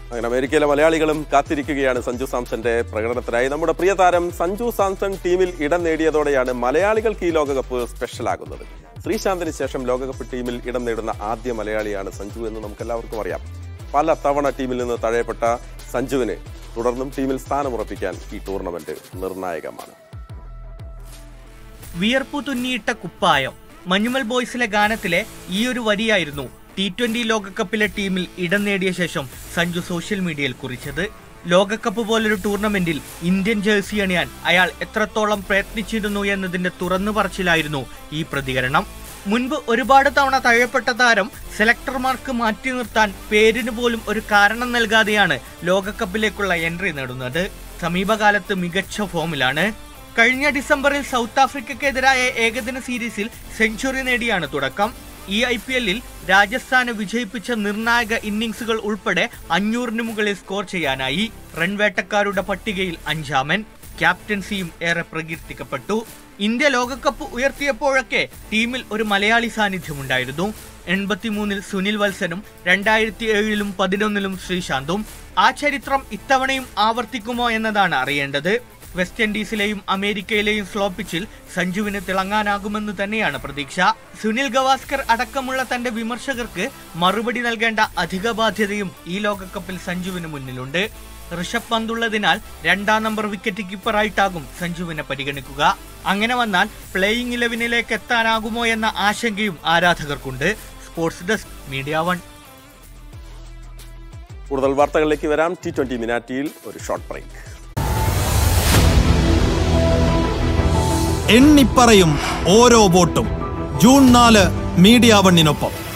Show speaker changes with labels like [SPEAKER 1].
[SPEAKER 1] അങ്ങനെ അമേരിക്കയിലെ മലയാളികളും കാത്തിരിക്കുകയാണ് സഞ്ജു സാംസന്റെ പ്രകടനത്തിനായി നമ്മുടെ പ്രിയ താരം സഞ്ജു സാംസൺ ടീമിൽ ഇടം നേടിയതോടെയാണ് മലയാളികൾക്ക് ഈ ലോകകപ്പ് സ്പെഷ്യലാകുന്നത് ശ്രീശാന്തിന് ശേഷം ലോകകപ്പ് ടീമിൽ ഇടം നേടുന്ന ആദ്യ മലയാളിയാണ് സഞ്ജു എന്ന് നമുക്ക് എല്ലാവർക്കും അറിയാം പല തവണ ടീമിൽ നിന്ന് തഴയപ്പെട്ട സഞ്ജുവിന് തുടർന്നും ടീമിൽ സ്ഥാനമുറപ്പിക്കാൻ ഈ ടൂർണമെന്റ് നിർണായകമാണ്
[SPEAKER 2] വിയർപ്പു തുന്നിയിട്ട കുപ്പായം മഞ്ഞുമൽ ബോയ്സിലെ ഗാനത്തിലെ ഈ ഒരു വരിയായിരുന്നു ടി ട്വന്റി ലോകകപ്പിലെ ടീമിൽ ഇടം നേടിയ ശേഷം സഞ്ജു സോഷ്യൽ മീഡിയയിൽ കുറിച്ചത് ലോകകപ്പ് പോലൊരു ടൂർണമെന്റിൽ ഇന്ത്യൻ ജേഴ്സി അണിയാൻ അയാൾ എത്രത്തോളം പ്രയത്നിച്ചിരുന്നു എന്നതിന്റെ തുറന്നു പറച്ചിലായിരുന്നു ഈ പ്രതികരണം മുൻപ് ഒരുപാട് തവണ തഴയപ്പെട്ട താരം സെലക്ടർമാർക്ക് മാറ്റി നിർത്താൻ പേരിന് പോലും ഒരു കാരണം നൽകാതെയാണ് ലോകകപ്പിലേക്കുള്ള എൻട്രി നേടുന്നത് സമീപകാലത്ത് മികച്ച ഫോമിലാണ് കഴിഞ്ഞ ഡിസംബറിൽ സൗത്ത് ആഫ്രിക്കയ്ക്കെതിരായ ഏകദിന സീരീസിൽ സെഞ്ചുറി നേടിയാണ് തുടക്കം ഈ ഐ പി എല്ലിൽ രാജസ്ഥാനെ വിജയിപ്പിച്ച നിർണായക ഇന്നിംഗ്സുകൾ ഉൾപ്പെടെ അഞ്ഞൂറിന് മുകളിൽ സ്കോർ ചെയ്യാനായി റൺവേട്ടക്കാരുടെ പട്ടികയിൽ അഞ്ചാമൻ ക്യാപ്റ്റൻസിയും ഏറെ പ്രകീർത്തിക്കപ്പെട്ടു ഇന്ത്യ ലോകകപ്പ് ഉയർത്തിയപ്പോഴൊക്കെ ടീമിൽ ഒരു മലയാളി സാന്നിധ്യമുണ്ടായിരുന്നു എൺപത്തിമൂന്നിൽ സുനിൽ വത്സനും രണ്ടായിരത്തി ഏഴിലും പതിനൊന്നിലും ശ്രീശാന്തും ആ ചരിത്രം ഇത്തവണയും ആവർത്തിക്കുമോ എന്നതാണ് അറിയേണ്ടത് വെസ്റ്റ് ഇൻഡീസിലെയും അമേരിക്കയിലെയും സ്ലോ പിച്ചിൽ സഞ്ജുവിന് തിളങ്ങാനാകുമെന്ന് തന്നെയാണ് പ്രതീക്ഷ സുനിൽ ഗവാസ്കർ അടക്കമുള്ള തന്റെ വിമർശകർക്ക് മറുപടി നൽകേണ്ട അധിക ബാധ്യതയും ഈ ലോകകപ്പിൽ സഞ്ജുവിന് മുന്നിലുണ്ട് ഋഷഭ് പന്തുള്ളതിനാൽ രണ്ടാം നമ്പർ വിക്കറ്റ് കീപ്പറായിട്ടാകും സഞ്ജുവിനെ പരിഗണിക്കുക അങ്ങനെ വന്നാൽ പ്ലേയിങ് ഇലവനിലേക്ക് എത്താനാകുമോ എന്ന ആശങ്കയും ആരാധകർക്കുണ്ട് സ്പോർട്സ് ഡെസ്ക് മീഡിയ വൺ
[SPEAKER 1] കൂടുതൽ വാർത്തകളിലേക്ക് വരാം ടി ട്വന്റി മിനാറ്റിയിൽ ഒരു ഷോർട്ട് ബ്രേക്ക്
[SPEAKER 3] എണ്ണിപ്പറയും ഓരോ വോട്ടും ജൂൺ നാല് മീഡിയ വണ്ണിനൊപ്പം